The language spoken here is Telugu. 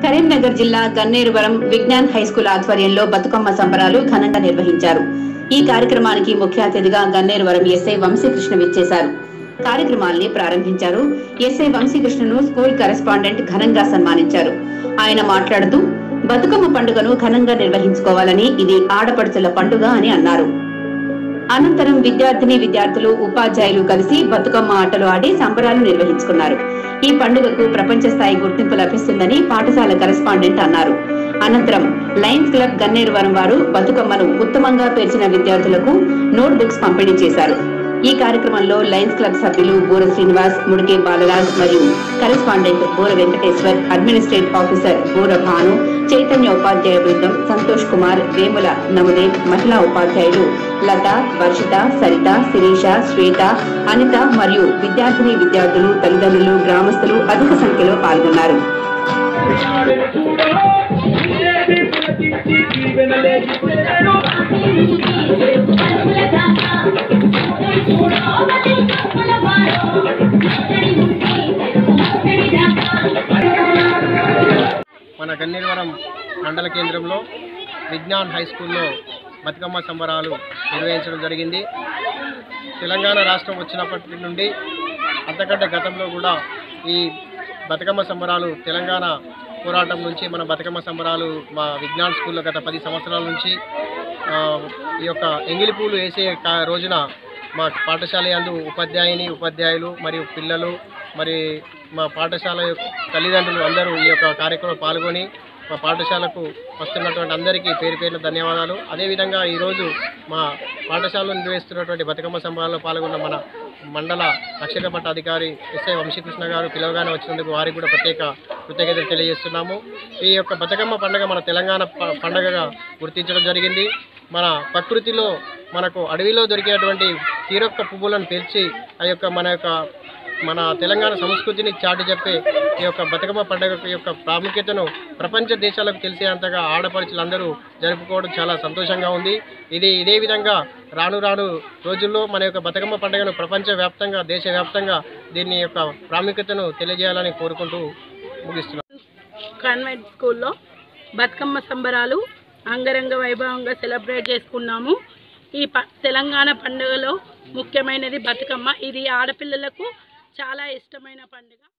కరీంనగర్ జిల్లా గన్నేరువరం విజ్ఞాన్ హైస్కూల్ ఆధ్వర్యంలో బతుకమ్మ సంబరాలు ఘనంగా నిర్వహించారు ఈ కార్యక్రమానికి ముఖ్య అతిథిగా గన్నేరువరం ఎస్ఐ వంశీకృష్ణ విచ్చేశారు కార్యక్రమాల్ని ప్రారంభించారు ఎస్ఐ వంశీకృష్ణను స్కూల్ కరెస్పాండెంట్ ఘనంగా సన్మానించారు ఆయన మాట్లాడుతూ బతుకమ్మ పండుగను ఘనంగా నిర్వహించుకోవాలని ఇది ఆడపడుచుల పండుగ అని అన్నారు అనంతరం విద్యార్థిని విద్యార్థులు ఉపాధ్యాయులు కలిసి బతుకమ్మ ఆటలు ఆడి సంబరాలు నిర్వహించుకున్నారు ఈ పండుగకు ప్రపంచ స్థాయి గుర్తింపు లభిస్తుందని పాఠశాల కరెస్పాండెంట్ అన్నారు అనంతరం లయన్స్ క్లబ్ గన్నేరువరం వారు బతుకమ్మను ఉత్తమంగా పేర్చిన విద్యార్థులకు నోట్ బుక్స్ పంపిణీ చేశారు ఈ కార్యక్రమంలో లయన్స్ క్లబ్ సభ్యులు బూర శ్రీనివాస్ ముడికే బాలరాజ్ మరియు కరెస్పాండెంట్ బూర వెంకటేశ్వర్ అడ్మినిస్ట్రేటివ్ ఆఫీసర్ బూర భాను చైతన్య ఉపాధ్యాయ బృందం సంతోష్ కుమార్ వేముల నవదేవ్ మహిళా ఉపాధ్యాయులు లత వర్షిత సరిత శిరీష శ్వేత అనిత మరియు విద్యార్థిని విద్యార్థులు తల్లిదండ్రులు గ్రామస్తులు అధిక సంఖ్యలో పాల్గొన్నారు మన గన్నేరువరం మండల కేంద్రంలో విజ్ఞాన్ హై స్కూల్లో బతుకమ్మ సంబరాలు నిర్వహించడం జరిగింది తెలంగాణ రాష్ట్రం వచ్చినప్పటి నుండి అంతకంటే గతంలో కూడా ఈ బతుకమ్మ సంబరాలు తెలంగాణ పోరాటం నుంచి మన బతుకమ్మ సంబరాలు మా విజ్ఞాన్ స్కూల్లో గత పది సంవత్సరాల నుంచి ఆ, ఈ యొక్క ఎంగిలి పూలు వేసే కా- రోజున మా పాఠశాల యందు ఉపాధ్యాయుని ఉపాధ్యాయులు మరియు పిల్లలు మరి మా పాఠశాల యొక్క తల్లిదండ్రులు అందరూ ఈ యొక్క కార్యక్రమంలో పాల్గొని మా పాఠశాలకు వస్తున్నటువంటి అందరికీ పేరు పేరున ధన్యవాదాలు అదేవిధంగా ఈరోజు మా పాఠశాలలో నిర్వహిస్తున్నటువంటి బతుకమ్మ సంబరాల్లో పాల్గొన్న మన మండల అక్షర పట్ట అధికారి ఎస్ఐ వంశీకృష్ణ గారు పిలవగానే వచ్చినందుకు వారికి కూడా ప్రత్యేక కృతజ్ఞతలు తెలియజేస్తున్నాము ఈ యొక్క బతుకమ్మ పండుగ మన తెలంగాణ ప- పండుగగా గుర్తించడం జరిగింది మన ప్రకృతిలో మనకు అడవిలో దొరికేటువంటి తీరొక్క పువ్వులను పెంచి ఆ యొక్క మన యొక్క మన తెలంగాణ సంస్కృతిని చాటి చెప్పే ఈ యొక్క బతుకమ్మ పండుగ యొక్క ప్రాముఖ్యతను ప్రపంచ దేశాలకు తెలిసేంతగా ఆడపడుచులందరూ జరుపుకోవడం చాలా సంతోషంగా ఉంది ఇది ఇదే విధంగా రాను రాను రోజుల్లో మన యొక్క బతుకమ్మ పండుగను ప్రపంచవ్యాప్తంగా దేశవ్యాప్తంగా దీని యొక్క ప్రాముఖ్యతను తెలియజేయాలని కోరుకుంటూ ముగిస్తున్నాను కాన్వెంట్ స్కూల్లో బతుకమ్మ సంబరాలు అంగరంగ వైభవంగా సెలబ్రేట్ చేసుకున్నాము ఈ ప తెలంగాణ పండుగలో ముఖ్యమైనది బతుకమ్మ ఇది ఆడపిల్లలకు చాలా ఇష్టమైన పండుగ